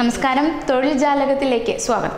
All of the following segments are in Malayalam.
നമസ്കാരം തൊഴിൽ ജാലകത്തിലേക്ക് സ്വാഗതം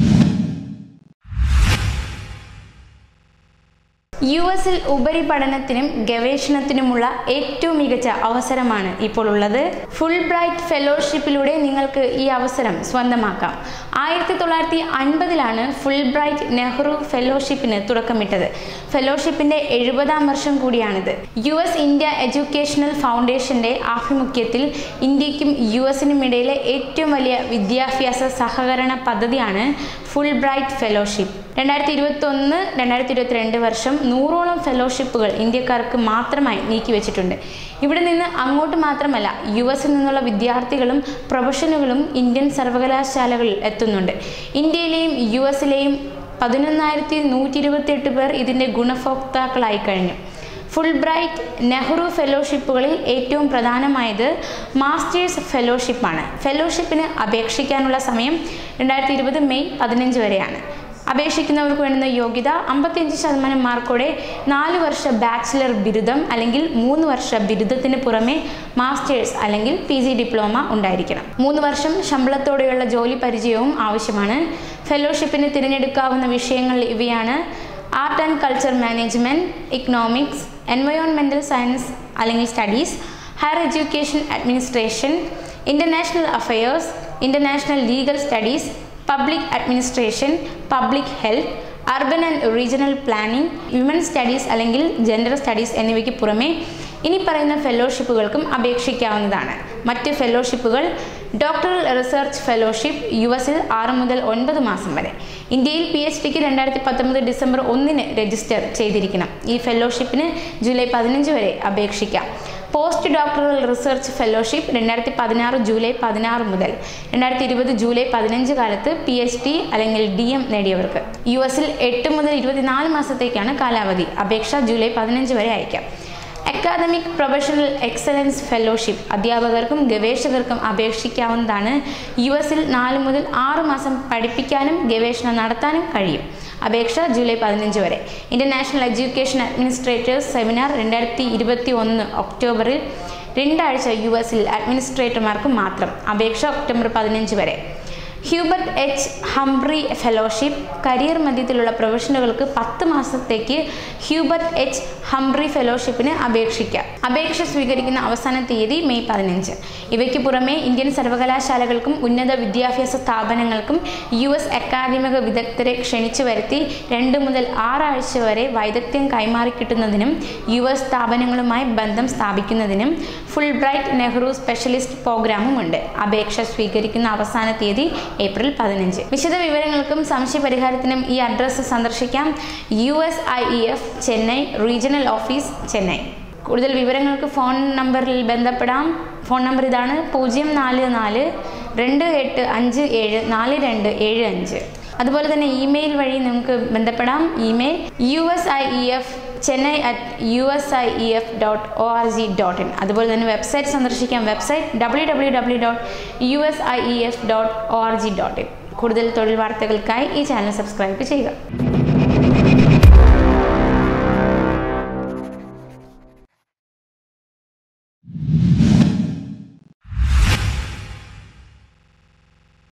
യു എസിൽ ഉപരിപഠനത്തിനും ഗവേഷണത്തിനുമുള്ള ഏറ്റവും മികച്ച അവസരമാണ് ഇപ്പോൾ ഉള്ളത് ഫുൾ ബ്രൈറ്റ് ഫെലോഷിപ്പിലൂടെ നിങ്ങൾക്ക് ഈ അവസരം സ്വന്തമാക്കാം ആയിരത്തി തൊള്ളായിരത്തി അൻപതിലാണ് ഫുൾ ബ്രൈറ്റ് നെഹ്റു ഫെലോഷിപ്പിന് തുടക്കമിട്ടത് ഫെലോഷിപ്പിന്റെ എഴുപതാം വർഷം കൂടിയാണിത് യു എസ് ഇന്ത്യ എഡ്യൂക്കേഷണൽ ഫൗണ്ടേഷന്റെ ആഭിമുഖ്യത്തിൽ ഇന്ത്യക്കും യു എസിനും ഇടയിലെ ഏറ്റവും വലിയ വിദ്യാഭ്യാസ സഹകരണ പദ്ധതിയാണ് ഫുൾ ബ്രൈറ്റ് ഫെലോഷിപ്പ് രണ്ടായിരത്തി ഇരുപത്തി ഒന്ന് രണ്ടായിരത്തി ഇരുപത്തിരണ്ട് വർഷം നൂറോളം ഫെലോഷിപ്പുകൾ ഇന്ത്യക്കാർക്ക് മാത്രമായി നീക്കിവെച്ചിട്ടുണ്ട് ഇവിടെ നിന്ന് അങ്ങോട്ട് മാത്രമല്ല യു എസിൽ നിന്നുള്ള വിദ്യാർത്ഥികളും പ്രൊഫഷനുകളും ഇന്ത്യൻ സർവകലാശാലകളിൽ എത്തുന്നുണ്ട് ഇന്ത്യയിലെയും യു എസിലെയും പതിനൊന്നായിരത്തി നൂറ്റി ഇരുപത്തിയെട്ട് പേർ ഇതിൻ്റെ ഗുണഭോക്താക്കളായി കഴിഞ്ഞു ഫുൾ ബ്രൈറ്റ് നെഹ്റു ഫെലോഷിപ്പുകളിൽ ഏറ്റവും പ്രധാനമായത് മാസ്റ്റേഴ്സ് ഫെലോഷിപ്പാണ് ഫെലോഷിപ്പിന് അപേക്ഷിക്കാനുള്ള സമയം രണ്ടായിരത്തി ഇരുപത് മെയ് പതിനഞ്ച് വരെയാണ് അപേക്ഷിക്കുന്നവർക്ക് വേണ്ടുന്ന യോഗ്യത അമ്പത്തിയഞ്ച് ശതമാനം മാർക്കോടെ നാല് വർഷ ബാച്ചിലർ ബിരുദം അല്ലെങ്കിൽ മൂന്ന് വർഷ ബിരുദത്തിന് പുറമെ മാസ്റ്റേഴ്സ് അല്ലെങ്കിൽ പി ജി ഡിപ്ലോമ ഉണ്ടായിരിക്കണം മൂന്ന് വർഷം ശമ്പളത്തോടെയുള്ള ജോലി പരിചയവും ആവശ്യമാണ് ഫെലോഷിപ്പിന് തിരഞ്ഞെടുക്കാവുന്ന വിഷയങ്ങൾ ഇവയാണ് art and culture management economics environmental science അല്ലെങ്കിൽ studies higher education administration international affairs international legal studies public administration public health urban and regional planning women studies അല്ലെങ്കിൽ ജെൻഡർ സ്റ്റഡീസ് എന്നിവയ്ക്ക് പുറമെ ഇനി പറയുന്ന ഫെലോഷിപ്പുകൾക്കും അപേക്ഷിക്കാവുന്നതാണ് മറ്റ് ഫെലോഷിപ്പുകൾ ഡോക്ടറൽ റിസർച്ച് ഫെലോഷിപ്പ് യു എസിൽ ആറ് മുതൽ ഒൻപത് മാസം വരെ ഇന്ത്യയിൽ പി എച്ച് ഡിക്ക് രണ്ടായിരത്തി പത്തൊമ്പത് ഡിസംബർ ഒന്നിന് രജിസ്റ്റർ ചെയ്തിരിക്കണം ഈ ഫെലോഷിപ്പിന് ജൂലൈ പതിനഞ്ച് വരെ അപേക്ഷിക്കാം പോസ്റ്റ് ഡോക്ടറൽ റിസർച്ച് ഫെലോഷിപ്പ് രണ്ടായിരത്തി പതിനാറ് ജൂലൈ പതിനാറ് മുതൽ രണ്ടായിരത്തി ഇരുപത് ജൂലൈ പതിനഞ്ച് കാലത്ത് പി എച്ച് ഡി അല്ലെങ്കിൽ ഡി എം നേടിയവർക്ക് യു എസിൽ എട്ട് മുതൽ ഇരുപത്തിനാല് മാസത്തേക്കാണ് കാലാവധി അപേക്ഷ ജൂലൈ പതിനഞ്ച് വരെ അയക്കാം അക്കാദമിക് പ്രൊഫഷണൽ എക്സലൻസ് ഫെലോഷിപ്പ് അധ്യാപകർക്കും ഗവേഷകർക്കും അപേക്ഷിക്കാവുന്നതാണ് യു എസിൽ നാല് മുതൽ ആറ് മാസം പഠിപ്പിക്കാനും ഗവേഷണം നടത്താനും കഴിയും അപേക്ഷ ജൂലൈ പതിനഞ്ച് വരെ ഇൻ്റർനാഷണൽ എഡ്യൂക്കേഷൻ അഡ്മിനിസ്ട്രേറ്റേഴ്സ് സെമിനാർ രണ്ടായിരത്തി ഇരുപത്തി ഒന്ന് ഒക്ടോബറിൽ രണ്ടാഴ്ച യു എസിൽ അഡ്മിനിസ്ട്രേറ്റർമാർക്ക് മാത്രം അപേക്ഷ ഒക്ടോബർ പതിനഞ്ച് വരെ Hubert H Humphrey fellowship career മധ്യത്തിലുള്ള പ്രൊഫഷനുകൾക്ക് പത്ത് മാസത്തേക്ക് ഹ്യൂബർട്ട് എച്ച് ഹംബ്രി ഫെലോഷിപ്പിന് അപേക്ഷിക്കാം അപേക്ഷ സ്വീകരിക്കുന്ന അവസാന തീയതി മെയ് പതിനഞ്ച് ഇവയ്ക്ക് പുറമെ ഇന്ത്യൻ സർവകലാശാലകൾക്കും ഉന്നത വിദ്യാഭ്യാസ സ്ഥാപനങ്ങൾക്കും യു എസ് അക്കാദമിക വിദഗ്ധരെ ക്ഷണിച്ചു വരുത്തി രണ്ട് മുതൽ ആറാഴ്ച വരെ വൈദഗ്ധ്യം കൈമാറി കിട്ടുന്നതിനും യു എസ് സ്ഥാപനങ്ങളുമായി ബന്ധം സ്ഥാപിക്കുന്നതിനും ഫുൾ ബ്രൈറ്റ് നെഹ്റു സ്പെഷ്യലിസ്റ്റ് പ്രോഗ്രാമും ഉണ്ട് അപേക്ഷ സ്വീകരിക്കുന്ന അവസാന തീയതി ഏപ്രിൽ പതിനഞ്ച് വിശദ വിവരങ്ങൾക്കും സംശയ പരിഹാരത്തിനും ഈ അഡ്രസ്സ് സന്ദർശിക്കാം U S I E F Chennai regional office Chennai കൂടുതൽ വിവരങ്ങൾക്ക് ഫോൺ നമ്പറിൽ ബന്ധപ്പെടാം ഫോൺ നമ്പർ ഇതാണ് പൂജ്യം നാല് നാല് രണ്ട് എട്ട് അഞ്ച് ഏഴ് നാല് രണ്ട് ഏഴ് അഞ്ച് അതുപോലെ തന്നെ ഇമെയിൽ വഴി നിങ്ങൾക്ക് ബന്ധപ്പെടാം email U S I E F Chennai at U S I E F dot O R G dot in അതുപോലെ തന്നെ വെബ്സൈറ്റ് സന്ദർശിക്കാം website W W W dot U S I E F dot O R G dot in കൂടുതൽ തൊഴിൽ വാർത്തകൾക്കായി ഈ ചാനൽ സബ്സ്ക്രൈബ് ചെയ്യുക